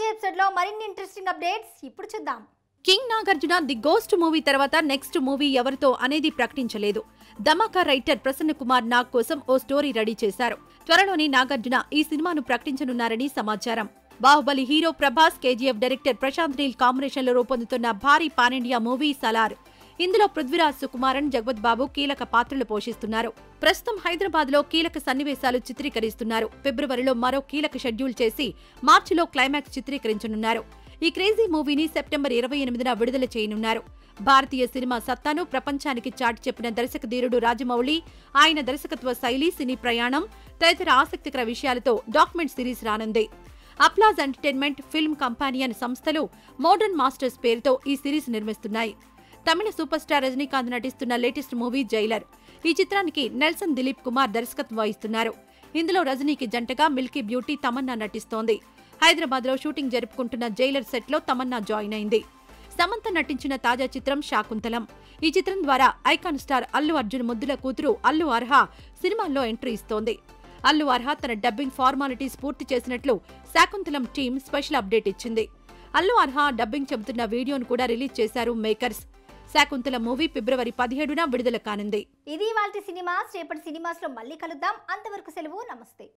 episode లో మరిన్ని interesting updates ఇప్పుడు చూద్దాం king Nagarjuna the ghost movie తర్వాత నెక్స్ట్ మూవీ ఎవరితో అనేది ప్రకటించలేదు ధమాకా రైటర్ ప్రసన్న కుమార్ నాగ్ కోసం ఓ స్టోరీ రెడీ చేశారు త్వరలోనే నాగార్జున ఈ సినిమాను ప్రకటించనున్నారని సమాచారం Baahubali hero Prabhas KGF director Prashanth Neel combination లో రూపొందుతున్న భారీ పాన్ ఇండియా మూవీ సలార్ ఇందులో పృథ్వీరాజ్ సుకుమారన్ జగవత్ బాబు కీలక పాత్రలు పోషిస్తున్నారు ప్రస్తుతం హైదరాబాద్ లో కీలక సన్నివేశాలు చిత్రీకరిస్తున్నారు ఫిబ్రవరిలో మరో కీలక షెడ్యూల్ చేసి మార్చిలో క్లైమాక్స్ చిత్రీకరించనున్నారు ఈ క్రేజీ మూవీని సెప్టెంబర్ ఇరవై ఎనిమిదిన విడుదల చేయనున్నారు భారతీయ సినిమా సత్తాను ప్రపంచానికి చాటి చెప్పిన దర్శక ధీరుడు రాజమౌళి ఆయన దర్శకత్వ శైలి సినీ ప్రయాణం తదితర ఆసక్తికర విషయాలతో డాక్యుమెంట్ సిరీస్ రానుంది అప్లాజ్ ఎంటర్టైన్మెంట్ ఫిల్మ్ కంపానియన్ సంస్థలు మోడర్న్ మాస్టర్స్ పేరుతో ఈ సిరీస్ నిర్మిస్తున్నాయి తమిళ సూపర్ స్టార్ రజనీకాంత్ నటిస్తున్న లేటెస్ట్ మూవీ జైలర్ ఈ చిత్రానికి నెల్సన్ దిలీప్ కుమార్ దర్శకత్వం వహిస్తున్నారు ఇందులో రజనీకి జంటగా మిల్కీ బ్యూటీ తమన్నా నటిస్తోంది హైదరాబాద్ లో షూటింగ్ జరుపుకుంటున్న జైలర్ సెట్ లో తమన్నా జాయిన్ అయింది సమంత నటించిన తాజా చిత్రం శాకుంతలం ఈ చిత్రం ద్వారా ఐకాన్ స్టార్ అల్లు అర్జున్ ముద్దుల కూతురు అల్లు అర్హ సినిమాల్లో ఎంట్రీ ఇస్తోంది అల్లు అర్హ తన డబ్బింగ్ ఫార్మాలిటీస్ పూర్తి చేసినట్లు శాకుంతలం టీం స్పెషల్ అప్డేట్ ఇచ్చింది అల్లు అర్హ డబ్బింగ్ చెబుతున్న వీడియోను కూడా రిలీజ్ చేశారు మేకర్స్ శాకుంతల మూవీ ఫిబ్రవరి పదిహేడున విడుదల కానుంది ఇది వాళ్ళ సినిమాస్ రేపటి సినిమాస్ లో మళ్ళీ కలుద్దాం అంతవరకు సెలవు నమస్తే